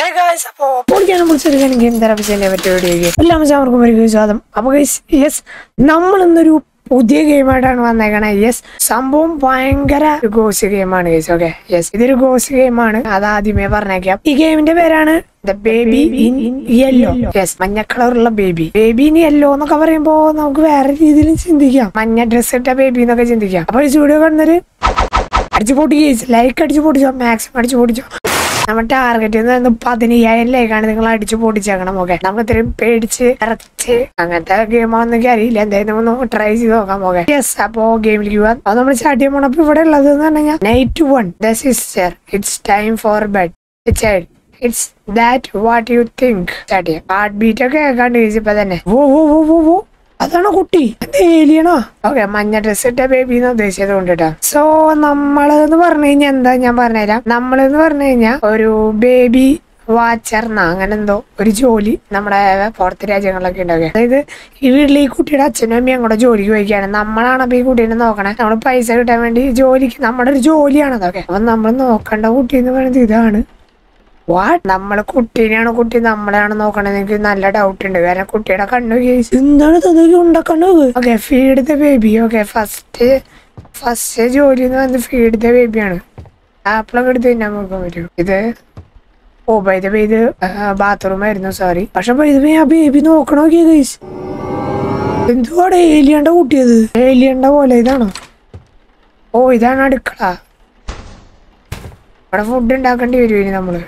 Guys അപ്പോ പൊളിക്കാനും പൊളിച്ചെടുക്കാനും game തെറാപ്പിച്ചതിനെ പറ്റിയ video എല്ലാ മച്ചാവർക്കും ഒരു സ്വാഗതം അപ്പൊ ഗൈസ് യെസ് നമ്മൾ ഇന്നൊരു പുതിയ ഗെയിമായിട്ടാണ് വന്നേക്കണേ യെസ് സംഭവം ഭയങ്കര ഗോസ് ഗെയിമാണ് ഗൈസ് ഓക്കെ യെസ് ഇതൊരു ഗോസ് ഗെയിമാണ് അത് ആദ്യമേ പറഞ്ഞേക്കാം ഈ ഗെയിമിന്റെ പേരാണ് the baby in yellow yes മഞ്ഞ കളറുള്ള ബേബി ബേബി ഇൻ യെല്ലോ എന്നൊക്കെ പറയുമ്പോ നമുക്ക് വേറെ രീതിയിൽ ചിന്തിക്കാം മഞ്ഞ ഡ്രസ് ഇട്ട ബേബി എന്നൊക്കെ ചിന്തിക്കാം അപ്പൊ ഈ വീഡിയോ കാണുന്നൊരു അടിച്ചു പൊട്ടിക്കുക ലൈക്ക് അടിച്ചു പൊട്ടിച്ചോ മാക്സിമം അടിച്ചു പൊട്ടിച്ചോ നമ്മുടെ ടാർഗറ്റ് എന്ന് പറയുന്നത് പതിനയ്യായിരം ലൈക്കാണ് നിങ്ങൾ അടിച്ചു പൊട്ടിച്ചേക്കണം ഓക്കെ നമുക്ക് ഇത്രയും പേടിച്ച് ഇറച്ച് അങ്ങനത്തെ ഗെയിമാണെന്ന് എനിക്ക് അറിയില്ല എന്തായാലും ഒന്ന് ട്രൈ ചെയ്ത് നോക്കാൻ പോകെ യെസ് അപ്പോ ഗെയിമിലേക്ക് പോവാൻ അത് നമ്മൾ സ്റ്റാർട്ട് ചെയ്യുമ്പോൾ അപ്പൊ ഇവിടെ ഉള്ളത് എന്ന് പറഞ്ഞു കഴിഞ്ഞാൽ night one the sister it's time for bed child it's that what you think start ചെയ്യാം ഹാർട്ട് ബീറ്റ് ഒക്കെ കേൾക്കാണ്ട് ഇപ്പൊ തന്നെ ഓ ഓ ഓ ഓ ഓ അതാണോ കുട്ടി ഏലിയണോ ഓക്കെ മഞ്ഞ ഡ്രസ് ഇട്ട ബേബി എന്ന് ഉദ്ദേശിച്ചത് കൊണ്ടിട്ടാ സോ നമ്മള് എന്ന് പറഞ്ഞു കഴിഞ്ഞാൽ എന്താ ഞാൻ പറഞ്ഞുതരാം നമ്മളെന്ന് പറഞ്ഞു കഴിഞ്ഞാൽ ഒരു ബേബി വാച്ചർന്ന അങ്ങനെ എന്തോ ഒരു ജോലി നമ്മുടെ പുറത്ത് രാജ്യങ്ങളിലൊക്കെ ഉണ്ടാവുക അതായത് ഈ വീട്ടിൽ ഈ കുട്ടിയുടെ അച്ഛനും അമ്മയും കൂടെ ജോലിക്ക് പോയിക്കാണ് നമ്മളാണ് അപ്പൊ ഈ കുട്ടീനെ നോക്കണേ നമ്മൾ പൈസ കിട്ടാൻ വേണ്ടി ജോലിക്ക് നമ്മുടെ ഒരു ജോലിയാണ് അതൊക്കെ അപ്പൊ നമ്മൾ നോക്കേണ്ട കുട്ടി എന്ന് പറയുന്നത് ഇതാണ് വാട്ട് നമ്മള് കുട്ടീനെയാണ് കുട്ടി നമ്മളെയാണ് നോക്കണത് എനിക്ക് നല്ല ഡൗട്ട് ഉണ്ട് കാരണം കുട്ടിയുടെ കണ്ണു കേസ് എന്താണ് തന്നേക്ക് ഉണ്ടാക്കണ്ണു okay feed the baby okay first first ജോലി എന്ന് പറയുന്നത് ഫീഡ് ദ ബേബിയാണ് ആപ്പിളൊക്കെ എടുത്ത് തിന്നാൻ നോക്കാൻ പറ്റും ഇത് ഓ ബൈ ദ ഇത് ബാത്റൂം ആയിരുന്നു സോറി പക്ഷെ ബൈ ദ ആ ബേബി നോക്കണോ കേസ് എന്തുവാടെ ഏലിയണ്ട കുട്ടിയത് ഏലിയണ്ട പോലെ ഇതാണോ ഓ ഇതാണ് അടുക്കള ഇവിടെ ഫുഡ് ഉണ്ടാക്കേണ്ടി വരും ഇനി നമ്മള്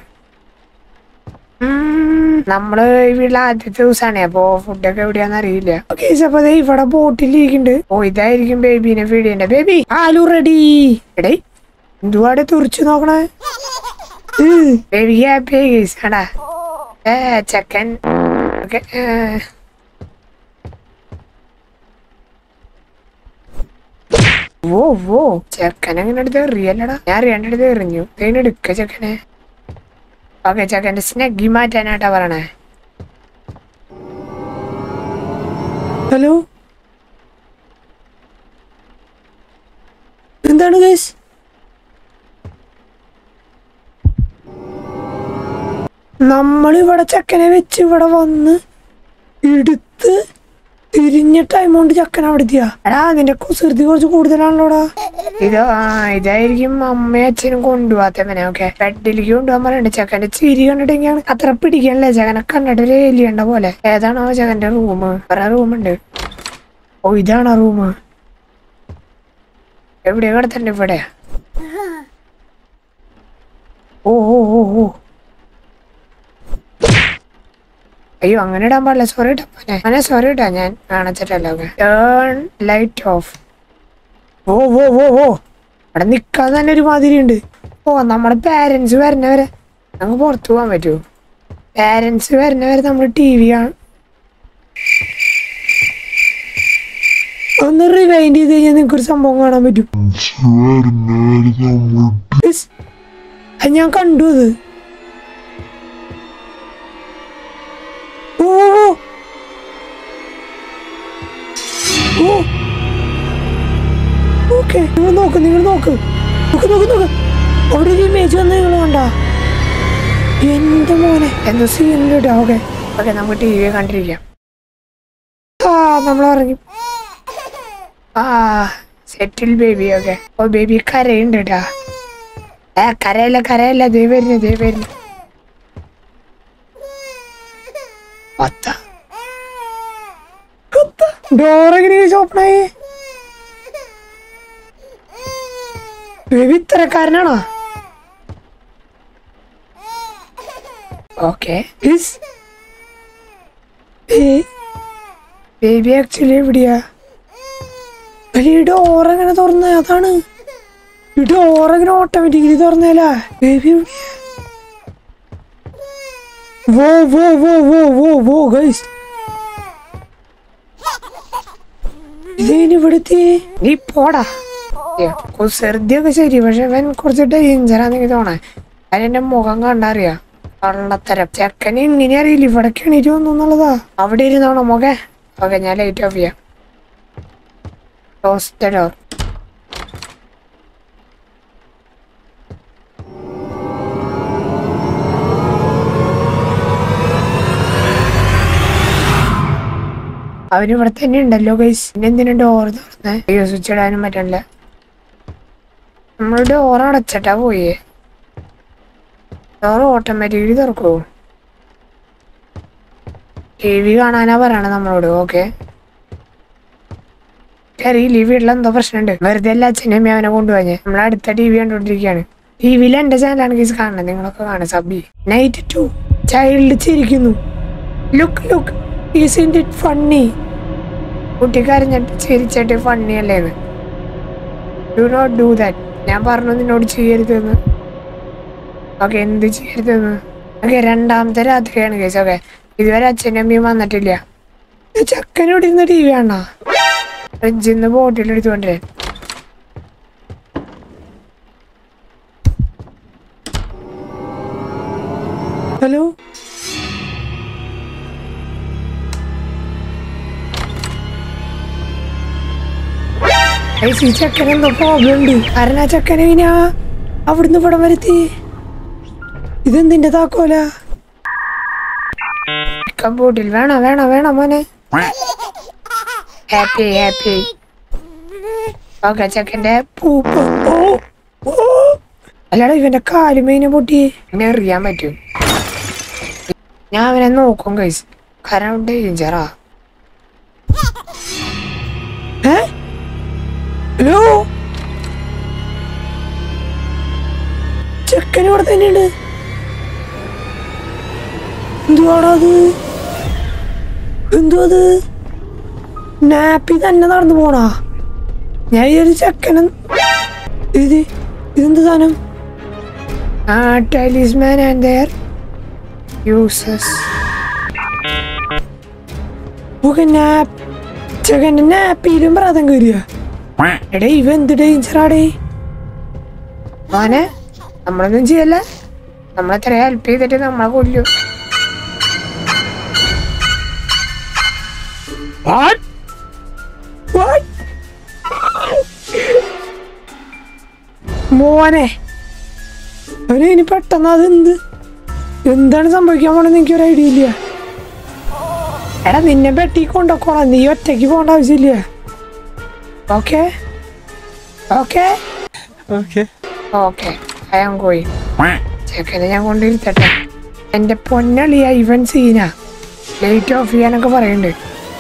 ഉം, നമ്മള് ഈ വീട്ടിലെ ആദ്യത്തെ ദിവസമാണ് അപ്പൊ ഫുഡൊക്കെ എവിടെയാന്ന് അറിയില്ല ഓക്കെ അപ്പൊ ദേ ഇവിടെ ബോട്ടിൽ ഇരിക്കുന്നുണ്ട് ഓ ഇതായിരിക്കും ബേബീനെ ഫീഡ് ചെയ്യണ്ടേ ബേബി ആലു റെഡി എടേ എന്തുവാടെ തുറച്ചു നോക്കണേ ബേബി ഹാപ്പി ആടാ ഏ ചെക്കൻ ഓക്കെ ഓ ഓ ചെക്കൻ അങ്ങനെ എടുത്ത് എറിയല്ലടാ ഞാൻ അറിയാണ്ടെടുത്ത് എറിഞ്ഞു ഇതിനെടുക്ക ചെക്കനെ ഓക്കെ ചെക്കൻ്റെ സ്നഗ്ഗി മാറ്റാനായിട്ടാ പറയണേ ഹലോ എന്താണ് ഗൈസ് നമ്മളിവിടെ ചെക്കനെ വെച്ച് ഇവിടെ വന്ന് എടുത്ത് തിരിഞ്ഞ ടൈം കൊണ്ട് ചക്കൻ അവിടെ എത്തിയാ എടാ നിന്റെ കുസൃതി കുറച്ച് കൂടുതലാണല്ലോടാ ഇത് ആ ഇതായിരിക്കും അമ്മയും അച്ഛനും കൊണ്ടുപോകാത്തവനെ ഓക്കെ ബെഡിലേക്ക് കൊണ്ടുപോകാൻ പറയണ്ട ചക്കന്റെ ചിരി കണ്ടിട്ടെങ്കിൽ അത്ര പിടിക്കണല്ലേ ചകനെ കണ്ടിട്ട് ഒരു എലിയണ്ട പോലെ ഏതാണോ ചകന്റെ റൂം വേറെ റൂമുണ്ട് ഓ ഇതാണോ റൂം എവിടെയാ കിടത്തണ്ട ഇവിടെ ഓ ഓ ഓ ഓ അയ്യോ അങ്ങനെ ഇടാൻ പാടില്ല സോറി ഇട്ടാ പോലെ അങ്ങനെ സോറി ഇട്ടാ ഞാൻ കാണിച്ചിട്ടല്ലോ ടേൺ ലൈറ്റ് ഓഫ് ഓ ഓ ഓ ഓ അവിടെ നിക്കാൻ തന്നെ ഒരു മാതിരി ഉണ്ട് ഓ നമ്മുടെ പാരന്റ്സ് വരുന്നവരെ നമുക്ക് പുറത്തു പോകാൻ പറ്റുമോ പാരന്റ്സ് വരുന്നവരെ നമ്മൾ ടി വി കാണും ഒന്ന് റിവൈൻഡ് ചെയ്ത് കഴിഞ്ഞാൽ നിങ്ങൾക്ക് ഒരു സംഭവം കാണാൻ പറ്റും Yes. അത് ഞാൻ കണ്ടു അത് ഓ ഓ ഓക്കെ നിങ്ങൾ നോക്ക് നിങ്ങൾ നോക്ക് നോക്ക് നോക്ക് നോക്ക് അവിടെ ഒരു ഇമേജ് വന്ന് നിങ്ങൾ കണ്ട എന്റെ മോനെ എന്താ സീനിലിട്ടാ ഓക്കെ ഓക്കെ നമുക്ക് ടി വി കണ്ടിരിക്കാം ആ നമ്മൾ ഇറങ്ങി ആ സെറ്റിൽ ബേബി ഓക്കെ ഓ ബേബി കരയുണ്ട് കേട്ടാ ഏ കരയല്ല കരയല്ല ദേ വരുന്നു ദേ വരുന്നു പത്ത ഡോറെങ്ങനെ ഓപ്പണായി ബേബി ഇത്തരക്കാരനാണോ ഓക്കെ ബേബി ആക്ച്വലി എവിടെയാ ഈ ഡോർ എങ്ങനെ തുറന്ന അതാണ് ഈ ഡോർ എങ്ങനെ ഓട്ടോമാറ്റിക്കലി തുറന്നല്ല ബേബി എവിടെയാ വോ വോ വോ വോ വോ വോ ഗൈസ് ഇതിനിവിടുത്തെ നീ പോടാ കുസൃതിയൊക്കെ ശരി പക്ഷെ അവൻ കുറച്ച് ഡേഞ്ചറാന്ന് എനിക്ക് തോന്നേ അതിന്റെ മുഖം കണ്ടറിയാ കള്ളത്തരം ചെക്കന് ഇങ്ങനെ അറിയില്ല ഇവിടേക്കാണ് ഇരുന്നു എന്നുള്ളതാ അവിടെ ഇരുന്നോണോ മുഖ ഓക്കെ ഞാൻ ലൈറ്റ് ഓഫ് ചെയ്യാം ക്ലോസ് ദ ഡോർ അവരിവിടെ തന്നെ ഉണ്ടല്ലോ ഗൈസ് പിന്നെ എന്തിനാ ഡോർ തുറന്നേ അയ്യോ സ്വിച്ച് ഇടാനും പറ്റണില്ല നമ്മൾ ഡോർ അടച്ചിട്ടാ പോയേ ഡോർ ഓട്ടോമാറ്റിക്കലി തുറക്കുമോ ടി വി കാണാനാ പറയണത് നമ്മളോട് ഓക്കെ അറിയില്ല ഈ വീട്ടിൽ എന്തോ പ്രശ്നമുണ്ട് വെറുതെ എല്ലാ അച്ഛനും അമ്മയും അവനെ കൊണ്ടുപോഞ്ഞ് നമ്മൾ അടുത്ത ടി വി കണ്ടോണ്ടിരിക്കുകയാണ് ടി വിയിൽ എന്റെ ചാനലാണ് കേസ് കാണുന്നത് നിങ്ങളൊക്കെ കാണാം സബി നൈറ്റ് ടു ചൈൽഡ് ചിരിക്കുന്നു look look is in it funny കുട്ടി കരഞ്ഞിട്ട് ചിരിച്ചിട്ട് ഫണ്ണി അല്ലേന്ന് ഡു നോട്ട് ഡു ദാറ്റ് ഞാൻ പറഞ്ഞു നിന്നോട് ചെയ്യരുതെന്ന് ഓക്കെ എന്ത് ചെയ്യരുതെന്ന് ഓക്കെ രണ്ടാമത്തെ രാത്രിയാണ് കേസ് ഓക്കെ ഇതുവരെ അച്ഛനും അമ്മയും വന്നിട്ടില്ല ചക്കനോട് ഇരുന്ന് ടി വി കാണാ ഫ്രിഡ്ജിൽ നിന്ന് ബോട്ടിൽ എടുത്തുകൊണ്ടിരാൻ ഹലോ ഈ ചെക്കൻ എന്തോ പ്രോബ്ലം ഉണ്ട് കാരണം ആ ചെക്കനെ ഇനി ആ അവിടുന്ന് ഇവിടെ വരുത്തി ഇതെന്തിന്റെ താക്കോല ബോട്ടിൽ വേണോ വേണോ വേണോ മോനെ ഹാപ്പി ഹാപ്പി ഓക്കെ ചെക്കൻ്റെ പൂപ്പ് ഓ ഓ അല്ലടാ ഇവന്റെ കാലുമേനെ പൊട്ടി എന്നെ എറിയാൻ പറ്റും ഞാൻ അവനെ നോക്കും കൈസ് കാരണം ഡേഞ്ചറാ ഏ ഹലോ ചെക്കൻ ഇവിടെ തന്നെയുണ്ട് എന്തുവാടാ അത് എന്തുവാ അത് നാപ്പി തന്നെ നടന്നു പോണാ ഞാൻ ഈ ഒരു ചെക്കനും ഇത് ഇതെന്ത് സാധനം ആ talisman and their uses nap ചെക്കൻ്റെ നാപ്പിയിലും പ്രാതം കയറിയ എടേ ഇവ എന്ത് ഡേഞ്ചറാടേ മോനെ നമ്മളൊന്നും ചെയ്യല്ല നമ്മളെത്ര ഹെൽപ്പ് ചെയ്തിട്ട് നമ്മളെ കൊല്ലും What? What? മോനെ അവന് ഇനി പെട്ടെന്ന് അതെന്ത് എന്താണ് സംഭവിക്കാൻ പോണെന്ന് എനിക്ക് ഒരു ഐഡിയ ഇല്ല എടാ നിന്നെ പെട്ടി കൊണ്ടോക്കോളാം നീ ഒറ്റയ്ക്ക് പോകേണ്ട ആവശ്യമില്ല okay okay Okay. Okay I am going ചെക്കനെ ഞാൻ കൊണ്ടിരുത്തട്ടെ എൻ്റെ പൊന്നളിയ ഇവൻ സീനാ ലൈറ്റ് ഓഫ് ചെയ്യാനൊക്കെ പറയുന്നുണ്ട്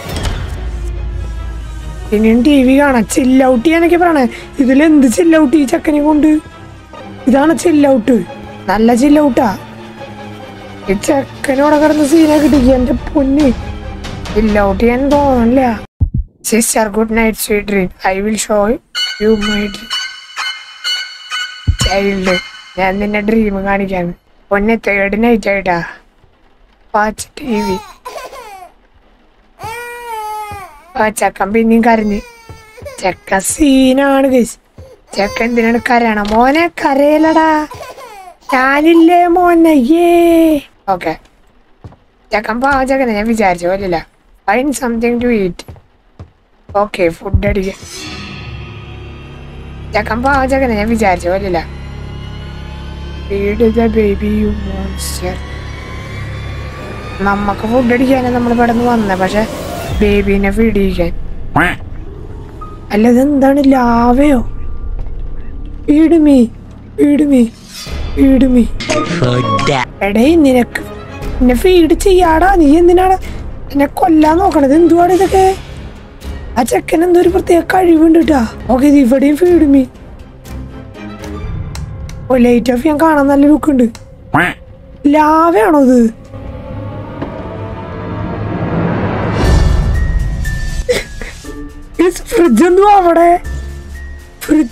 ഇനിയും ടി വി കാണാം ചില്ലൗട്ട് ചെയ്യാനൊക്കെ പറയണേ ഇതിലെന്ത് ചില്ലൗട്ട് ഈ ചെക്കനെ കൊണ്ട് ഇതാണ് ചില്ലൗട്ട് നല്ല ചില്ലൗട്ടാ ഈ ചെക്കനോടെ കിടന്ന് സീനൊക്കെ കിട്ടിക്കുക എൻ്റെ പൊന്ന് ചില്ലൗട്ട് ചെയ്യാൻ തോന്നില്ല sister good night sweet dream I will show you my dream child ഞാൻ നിന്നെ ഡ്രീം കാണിക്കാണ് പൊന്നെ തേർഡ് നൈറ്റ് ആയിട്ടാ വാച്ച് ടി വി ആ ചെക്കൻ പിന്നെയും കരഞ്ഞ് ചെക്ക സീനാണ് ഗൈസ് ചെക്ക എന്തിനാണ് കരയണം മോനെ കരയലടാ ഞാനില്ലേ മോനെ ഏ ഓക്കെ ചെക്കൻ പാവ ചെക്കനെ ഞാൻ വിചാരിച്ചു പോലില്ല fine something to eat okay food അടിക്കാൻ ചെക്കൻ പാവ ചെക്കനെ ഞാൻ വിചാരിച്ചു പോലില്ല feed the baby you monster നമ്മക്ക് ഫുഡ് അടിക്കാനാണ് നമ്മൾ പെട്ടെന്ന് വന്നത് പക്ഷെ ബേബീനെ ഫീഡ് ചെയ്യിക്കാൻ അല്ല ഇതെന്താണ് ലാവയോ വീടുമീ വീടുമീ വീടുമീ എടേ നിനക്ക് എന്നെ ഫീഡ് ചെയ്യാടാ നീ എന്തിനാണ് എന്നെ കൊല്ലാൻ നോക്കണത് എന്തുവാണ് ഇതൊക്കെ ആ ചെക്കൻ എന്തോ ഒരു പ്രത്യേക കഴിവുണ്ട് കേട്ടാ ഓക്കെ ഇത് ഇവിടെയും ഫീഡുമീ ഓ ലൈറ്റ് ഓഫ് ഞാൻ കാണാൻ നല്ല ലുക്ക് ഉണ്ട് ലാവയാണോ ഇത് ഫ്രിഡ്ജ് എന്തുവാ അവിടെ ഫ്രിഡ്ജ്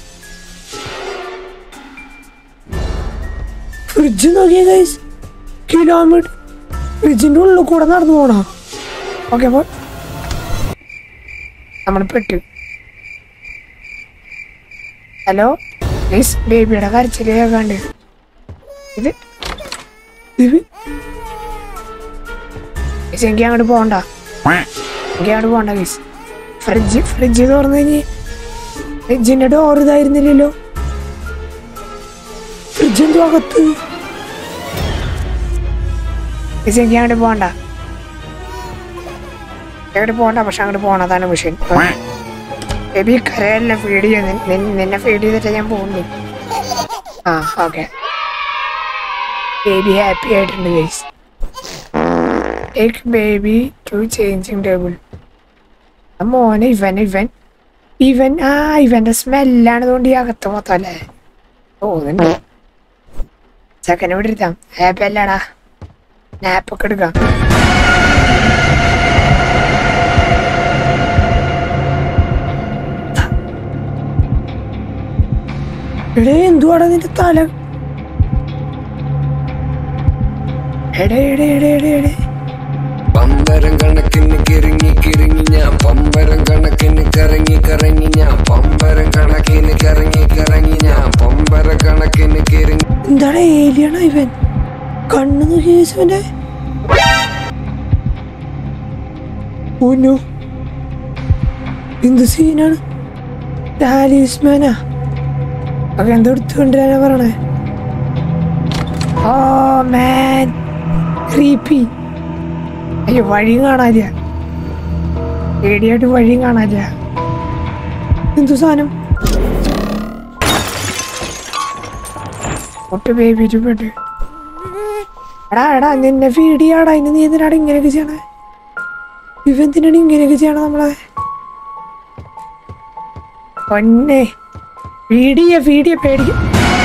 ഫ്രിഡ്ജ് നോക്കിയ ഗൈസ് കിലോമീറ്റർ ഫ്രിഡ്ജിന്റെ ഉള്ളിൽ കൂടെ നടന്നു പോണോ ഓക്കെ അപ്പോൾ നമ്മൾ പെട്ടു ഹലോ ഗൈസ് ബേബിയുടെ കരച്ചില് കേൾക്കാണ്ട് ഇത് ഇത് ഗൈസ് എനിക്ക് അങ്ങോട്ട് പോകണ്ട എനിക്ക് അങ്ങോട്ട് പോകണ്ട ഗൈസ് ഫ്രിഡ്ജ് ഫ്രിഡ്ജ് തുറന്നു കഴിഞ്ഞ് ഫ്രിഡ്ജിന്റെ ഡോർ ഇതായിരുന്നില്ലല്ലോ ഫ്രിഡ്ജ് എന്തോ അകത്ത് ഗൈസ് എനിക്ക് അങ്ങോട്ട് പോകണ്ട എവിടെ പോകണ്ട പക്ഷെ അങ്ങോട്ട് പോണതാണ് മിഷൻ ബേബി കരയല്ല ഫീഡ് ചെയ്യുന്നു നിന്നെ ഫീഡ് ചെയ്തിട്ട് ഞാൻ പോകുന്നു ആ ഓക്കെ ബേബി ഹാപ്പി ആയിട്ടുണ്ട് guys take baby to changing table മോനെ ഇവൻ ഇവൻ ഇവൻ ആ ഇവന്റെ സ്മെല്ലാണ് കൊണ്ട് ഈ അകത്ത് മൊത്തം അല്ലേ തോന്നുന്നുണ്ട് ചെക്കനെ ഇവിടെ ഇരുത്താം ഹാപ്പി അല്ലടാ നാപ്പൊക്കെ എടുക്കാം എടേ എന്തുവാടാ നിന്റെ തല എടേ എടേ എടേ എടേ എടേ പമ്പരം കണക്കിന് കിറങ്ങി കിറങ്ങി ഞാൻ പമ്പരം കണക്കിന് കറങ്ങി കറങ്ങി ഞാൻ പമ്പരം കണക്കിന് കറങ്ങി കറങ്ങി ഞാൻ പമ്പര കണക്കിന് കിറങ്ങി എന്താണ് ഏലിയാണോ ഇവൻ കണ്ണു നോക്കി ഇവന്റെ ഓനോ എന്ത് സീനാണ് ടാലിസ്മാനാ ഒക്കെ എന്തോ എടുത്തുകൊണ്ടിരാനാ പറയണേ ഓ മാൻ ക്രീപ്പി അയ്യോ വഴിയും കാണാനില്ല പേടിയായിട്ട് വഴിയും കാണാനില്ല എന്തു സാധനം ഒട്ട് ബേബി പെട്ട് എടാ എടാ നിന്നെ ഫീഡിയാടാ ഇന്ന് നീ എന്തിനാണ് ഇങ്ങനെയൊക്കെ ചെയ്യണേ ഇവന്തിനാണ് ഇങ്ങനെയൊക്കെ ചെയ്യണേ നമ്മളെ പൊന്നെ ഫീഡിയ ഫീഡിയ പേടിക്ക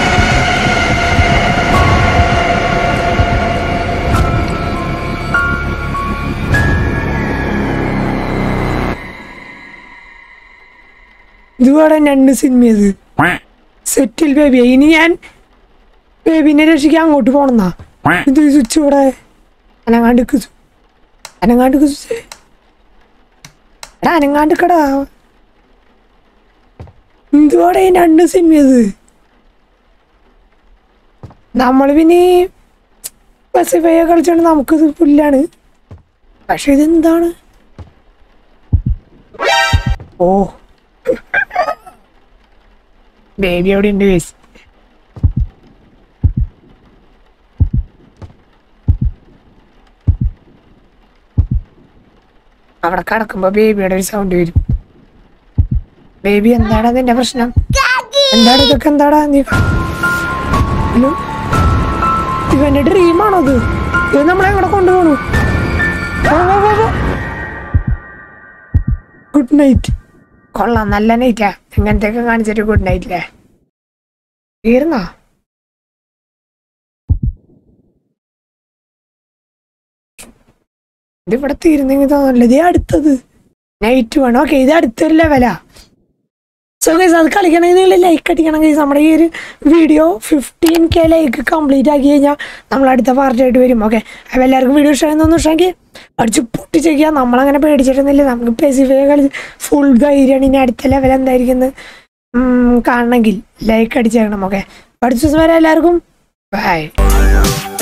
ഇതുകൂടെ രണ്ട് സിനിമയത് സെറ്റിൽ ബേബി ഇനി ഞാൻ ബേബിനെ രക്ഷിക്കാൻ അങ്ങോട്ട് പോണെന്നാ ഇത് സ്വിച്ച് ഇവിടെ അനങ്ങാണ്ട് സ്വിച്ച് അനങ്ങാണ്ട് സ്വിച്ച് എടാ അനങ്ങാണ്ട് കടാ എന്തുവാടെ ഈ രണ്ട് സിനിമയത് നമ്മൾ പിന്നെ പസിഫൈ കളിച്ചോണ്ട് നമുക്കിത് പുല്ലാണ് പക്ഷെ ഇതെന്താണ് ഓ ബേബി അവിടെ ഉണ്ട് വേസ് അവിടെ കിടക്കുമ്പോ ബേബിയുടെ ഒരു സൗണ്ട് വരും ബേബി എന്താണ് നിന്റെ പ്രശ്നം എന്താണ് ഇതൊക്കെ എന്താടാ നീ ഹലോ ഇവന്റെ ഡ്രീമാണോ ഇത് ഇത് നമ്മളെ എവിടെ കൊണ്ടുപോകണു ഗുഡ് നൈറ്റ് കൊള്ളാം നല്ല നൈറ്റാ ഇങ്ങനത്തെയൊക്കെ കാണിച്ചിട്ട് ഗുഡ് നൈറ്റ് അല്ലേ തീർന്നോ ഇത് ഇവിടെ തീരുന്നെങ്കിൽ തോന്നില്ല ഇത് അടുത്തത് നൈറ്റ് വേണം ഓക്കെ ഇത് അടുത്തൊരു ലെവലാ സോ ഗൈസ് അത് കളിക്കണമെങ്കിൽ നിങ്ങൾ ലൈക്ക് അടിക്കണം ഗൈസ് നമ്മുടെ ഈ ഒരു video fifteen K like complete ആക്കി കഴിഞ്ഞാൽ നമ്മൾ അടുത്ത പാർട്ടിയായിട്ട് വരും ഓക്കെ അപ്പോൾ എല്ലാവർക്കും വീഡിയോ ഇഷ്ടമായെന്നൊന്നും ഇഷ്ടമെങ്കിൽ അടിച്ച് പൊട്ടിച്ചേക്കുക നമ്മളങ്ങനെ പേടിച്ചിട്ടൊന്നുമില്ല നമുക്ക് പെസിഫിക് കളി ഫുൾ ധൈര്യമാണ് ഇനി അടുത്ത ലെവൽ എന്തായിരിക്കുന്നത് കാണണമെങ്കിൽ ലൈക്ക് അടിച്ചേക്കണം ഓക്കെ അടുത്ത ദിവസം വരെ എല്ലാവർക്കും ബൈ